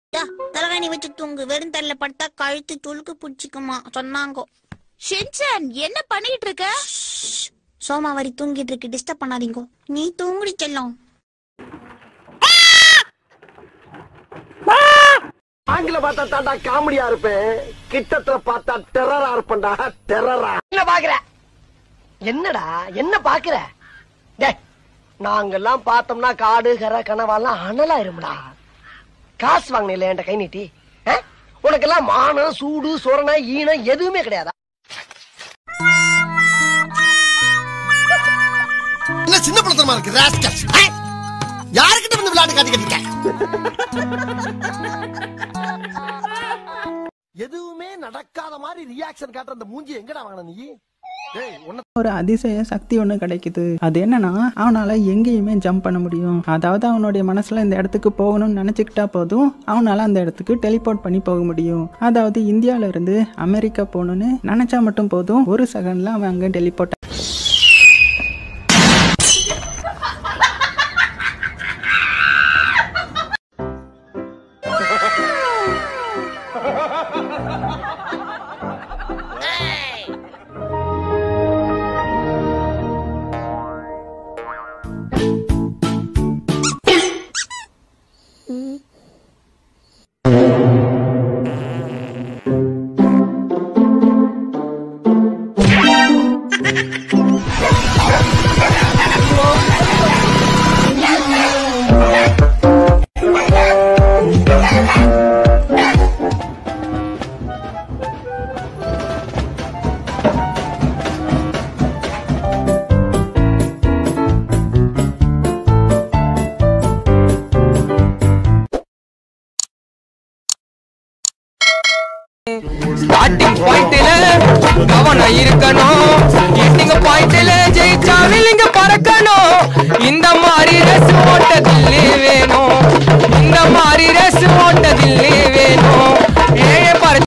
தா, தலகாணி வச்சு தூங்கு வெறும் தரையில படுத்தா கழுத்து துளுக்கு பிடிச்சிக்குமா சொன்னாங்கோ ஷின்சான் என்ன பண்ணிட்டு இருக்க சோமாவாரி தூங்கிட்டு இருக்கு டிஸ்டர்ப் பண்ணாதீங்கோ நீ தூங்குடி செல்லம் ஆங்கில பார்த்தா தாண்டா காமெடியா இருப்பேன் கிட்டத்துல பார்த்தா டெரரா இருப்பேன்டா டெரரா என்ன பாக்குற என்னடா என்ன பாக்குற டேய் நாங்கெல்லாம் பார்த்தோம்னா காடு கரை கனவாலாம் அனலாயிரும்டா காசு வாங்கின என்கிட்ட கை நீட்டி ஆ? உனக்கெல்லாம் மானம் சூடு சொரணை ஈனம் எதுவுமே கிடையாதா என்ன சின்ன பிள்ளைத்தனமா இருக்கு ராஸ்கல்ஸ் யாருக்கிட்ட வந்து விளையாட்டு காட்டிக்கிட்டு இருக்க எதுவுமே நடக்காத மாதிரி ரியாக்ஷன் காட்டுற அந்த மூஞ்சி எங்கடா வாங்கின நீ டேய் உன்னை ஒரு அதிசய சக்தி ஒன்று கிடைக்குது அது என்னன்னா அவனால எங்கேயுமே ஜம்ப் பண்ண முடியும் அதாவது அவனுடைய மனசுல இந்த இடத்துக்கு போகணும்னு நினைச்சுக்கிட்டா போதும் அவனால அந்த இடத்துக்கு டெலிபோர்ட் பண்ணி போக முடியும் அதாவது இந்தியால இருந்து அமெரிக்கா போகணும்னு நினைச்சா மட்டும் போதும் ஒரு செகண்ட்ல அவன் அங்க டெலிபோர்ட் ஸ்டார்டிங் பாயிண்ட்ல கவனம் இருக்கணும் எண்டிங் பாயிண்ட்ல ஜெயிச்சா வில்லிங்க பறக்கணும் இந்த மாதிரி ரஸ் ஓட்டத்தில் வேணும்